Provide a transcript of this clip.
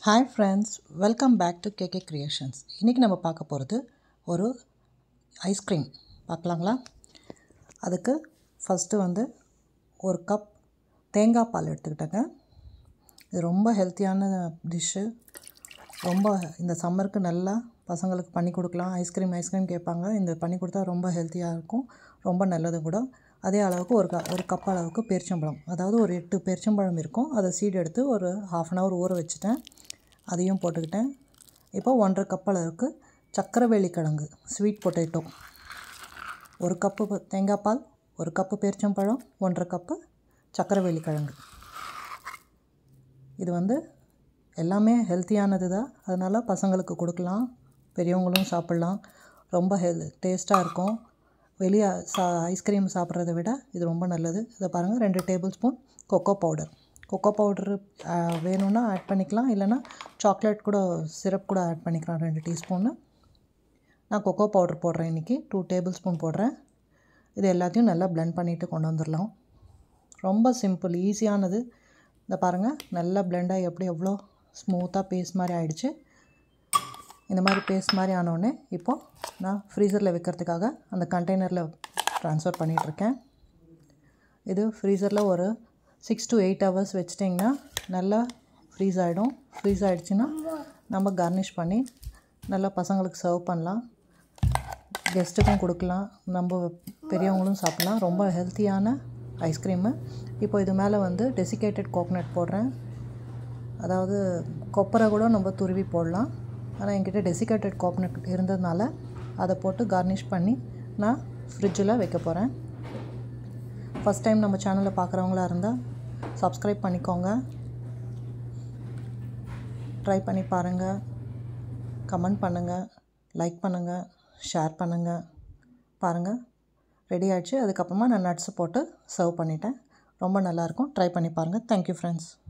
hi friends welcome back to KK creations இன்றைக்கி நம்ம பார்க்க போகிறது ஒரு ஐஸ்கிரீம் பார்க்கலாங்களா அதுக்கு ஃபஸ்ட்டு வந்து ஒரு கப் தேங்காய் பால் எடுத்துக்கிட்டேங்க இது ரொம்ப ஹெல்த்தியான டிஷ்ஷு ரொம்ப இந்த சம்மருக்கு நல்லா பசங்களுக்கு பண்ணி கொடுக்கலாம் ஐஸ்கிரீம் ஐஸ்கிரீம் கேட்பாங்க இந்த பண்ணி கொடுத்தா ரொம்ப ஹெல்த்தியாக இருக்கும் ரொம்ப நல்லது கூட அதே அளவுக்கு ஒரு க ஒரு கப் அளவுக்கு பேரிச்சம்பழம் அதாவது ஒரு எட்டு பேரிச்சம்பழம் இருக்கும் அதை சீடு எடுத்து ஒரு ஹாஃப் அன் ஹவர் ஊற வச்சுட்டேன் அதையும் போட்டுக்கிட்டேன் இப்போ ஒன்றரை கப் அளவுக்கு சக்கரவேலி கிழங்கு ஸ்வீட் பொட்டேட்டோ ஒரு கப்பு ப- தேங்காய் பால் ஒரு கப்பு பேரிச்சம்பழம் ஒன்றரை கப்பு சக்கரவேலி கிழங்கு இது வந்து எல்லாமே ஹெல்த்தியானது தான் அதனால் பசங்களுக்கு கொடுக்கலாம் பெரியவங்களும் சாப்பிட்லாம் ரொம்ப ஹெல் டேஸ்ட்டாக இருக்கும் வெளியே சா ஐஸ்கிரீம் சாப்பிட்றத விட இது ரொம்ப நல்லது இதை பாருங்கள் ரெண்டு tablespoon cocoa powder cocoa powder வேணும்னா ஆட் பண்ணிக்கலாம் இல்லைன்னா சாக்லேட் கூட சிரப் கூட ஆட் பண்ணிக்கலாம் ரெண்டு டீஸ்பூன்னு நான் கொக்கோ பவுடர் போடுறேன் இன்றைக்கி டூ டேபிள் ஸ்பூன் போடுறேன் இது எல்லாத்தையும் நல்லா blend பண்ணிவிட்டு கொண்டு வந்துடலாம் ரொம்ப சிம்பிள் ஈஸியானது இந்த பாருங்கள் நல்லா blend ஆகி எப்படி எவ்வளோ ஸ்மூத்தாக பேஸ்ட் மாதிரி ஆயிடுச்சு இந்த மாதிரி பேஸ்ட் மாதிரி ஆனோடனே இப்போது நான் ஃப்ரீசரில் வைக்கிறதுக்காக அந்த கண்டெய்னரில் ட்ரான்ஸ்ஃபர் பண்ணிகிட்ருக்கேன் இது ஃப்ரீசரில் ஒரு சிக்ஸ் to எயிட் ஹவர்ஸ் வச்சிட்டிங்கன்னா நல்லா ஃப்ரீஸ் ஆகிடும் ஃப்ரீஸ் ஆகிடுச்சின்னா நம்ம கார்னிஷ் பண்ணி நல்லா பசங்களுக்கு சர்வ் பண்ணலாம் கெஸ்ட்டுக்கும் கொடுக்கலாம் நம்ம பெரியவங்களும் சாப்பிட்லாம் ரொம்ப ஹெல்த்தியான ஐஸ்கிரீமு இப்போ இது மேலே வந்து டெசிகேட்டட் கோகனட் போடுறேன் அதாவது கொப்பரை கூட நம்ம துருவி போடலாம் ஆனால் என்கிட்ட டெசிகேட்டட் கோகனட் இருந்ததுனால அதை போட்டு கார்னிஷ் பண்ணி நான் ஃப்ரிட்ஜில் வைக்க போகிறேன் ஃபஸ்ட் டைம் நம்ம சேனலை பார்க்குறவங்களா இருந்தால் சப்ஸ்கிரைப் பண்ணிக்கோங்க ட்ரை பண்ணி பாருங்கள் கமெண்ட் பண்ணுங்கள் லைக் பண்ணுங்கள் ஷேர் பண்ணுங்கள் பாருங்கள் ரெடி ஆயிடுச்சு அதுக்கப்புறமா நான் நட்ஸ் போட்டு சர்வ் பண்ணிட்டேன் ரொம்ப நல்லாயிருக்கும் ட்ரை பண்ணி பாருங்கள் தேங்க்யூ ஃப்ரெண்ட்ஸ்